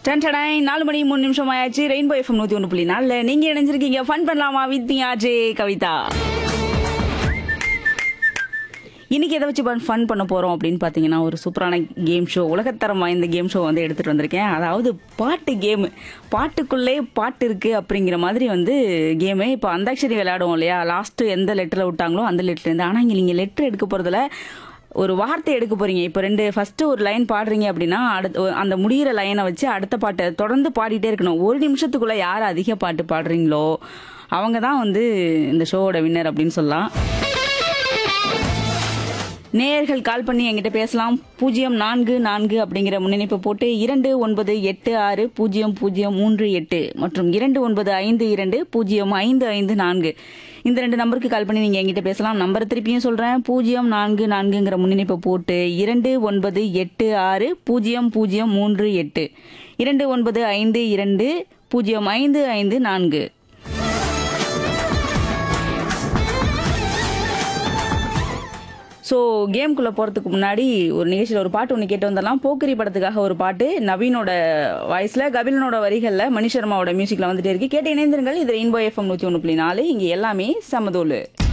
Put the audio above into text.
டன்டடாய் நாலு மணி மூணு நிமிஷம் ஆயாச்சு ரெயின்போ எஃப்எம் நூத்தி ஒன்று புள்ளி நாலுல நீங்க இணைஞ்சிருக்கீங்க ஃபன் பண்ணலாமா வித் ஆஜே கவிதா இன்னைக்கு எதை வச்சு ஃபன் பண்ண போறோம் அப்படின்னு பாத்தீங்கன்னா ஒரு சூப்பரான கேம் ஷோ உலகத்தரம் வாய்ந்த கேம் ஷோ வந்து எடுத்துட்டு வந்திருக்கேன் அதாவது பாட்டு கேம் பாட்டுக்குள்ளே பாட்டு இருக்கு அப்படிங்கிற மாதிரி வந்து கேமு இப்போ அந்தாட்சரி விளையாடுவோம் இல்லையா லாஸ்ட் எந்த லெட்டர்ல விட்டாங்களோ அந்த லெட்டர் இருந்து ஆனா இங்க நீங்க லெட்டர் எடுக்க போறதுல ஒரு வார்த்தை எடுக்க போறீங்க இப்போ ரெண்டு ஃபர்ஸ்ட் ஒரு லைன் பாடுறீங்க அப்படின்னா அடுத்து அந்த முடியிற லைனை வச்சு அடுத்த பாட்டை தொடர்ந்து பாடிட்டே இருக்கணும் ஒரு நிமிஷத்துக்குள்ள யார் அதிக பாட்டு பாடுறீங்களோ அவங்க தான் வந்து இந்த ஷோவோட வின்னர் அப்படின்னு சொல்லலாம் நேயர்கள் கால் பண்ணி என்கிட்ட பேசலாம் பூஜ்ஜியம் நான்கு நான்கு அப்படிங்கிற முன்னிணைப்பு போட்டு இரண்டு ஒன்பது எட்டு ஆறு பூஜ்ஜியம் பூஜ்ஜியம் மூன்று எட்டு மற்றும் இரண்டு ஒன்பது ஐந்து இரண்டு பூஜ்ஜியம் ஐந்து ஐந்து நான்கு இந்த ரெண்டு நம்பருக்கு கால் பண்ணி நீங்க என்கிட்ட பேசலாம் நம்பர் திருப்பியும் சொல்றேன் பூஜ்ஜியம் நான்கு நான்குங்கிற முன்னிணைப்பு போட்டு இரண்டு ஒன்பது எட்டு ஆறு பூஜ்ஜியம் பூஜ்ஜியம் மூன்று எட்டு இரண்டு ஒன்பது ஐந்து இரண்டு பூஜ்ஜியம் ஐந்து ஐந்து நான்கு ஸோ கேம்குள்ளே போகிறதுக்கு முன்னாடி ஒரு நிகழ்ச்சியில் ஒரு பாட்டு ஒன்று கேட்டு வந்துடலாம் போக்கிரி படத்துக்காக ஒரு பாட்டு நவீனோட வாய்ஸில் கபிலனோட வரிகளில் மணி சர்மாவோட மியூசிக்கில் வந்துட்டே இருக்கு கேட்டு இணைந்திருங்கள் இது ரெயின்போ எஃப்எம் நூற்றி ஒன்று புள்ளி நாலு இங்கே எல்லாமே சமதோலு